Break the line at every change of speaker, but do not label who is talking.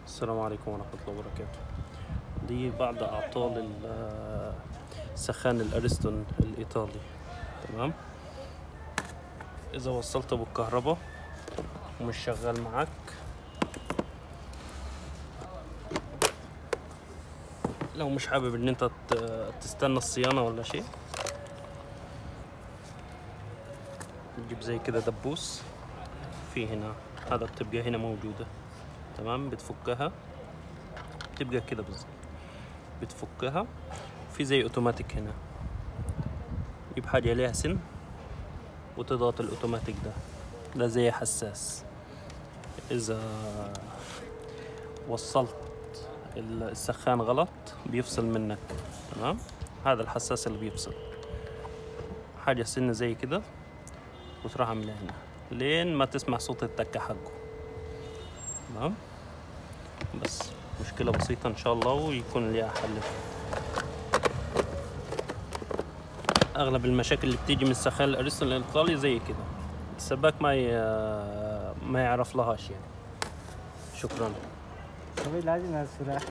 السلام عليكم ورحمة الله وبركاته دي بعض أعطال ال- سخان الأريستون الإيطالي تمام إذا وصلته بالكهرباء ومش شغال معاك لو مش حابب إن أنت ت- تستنى الصيانة ولا شيء تجيب زي كده دبوس في هنا هذا بتبقى هنا موجودة تمام بتفكها تبقى كده بالظبط بتفكها في زي اوتوماتيك هنا جيب حاجة ليها سن وتضغط الاوتوماتيك ده ده زي حساس اذا وصلت السخان غلط بيفصل منك تمام هذا الحساس اللي بيفصل حاجة سن زي كده وتروح عاملها هنا لين ما تسمع صوت التكة حقه تمام بس مشكلة بسيطة إن شاء الله ويكون ليها حل أغلب المشاكل اللي بتيجي من السخان الأريستون الإيطالي زي كده السباك ما ي... ما يعرف لهاش يعني شكرا
طب لازم السلاح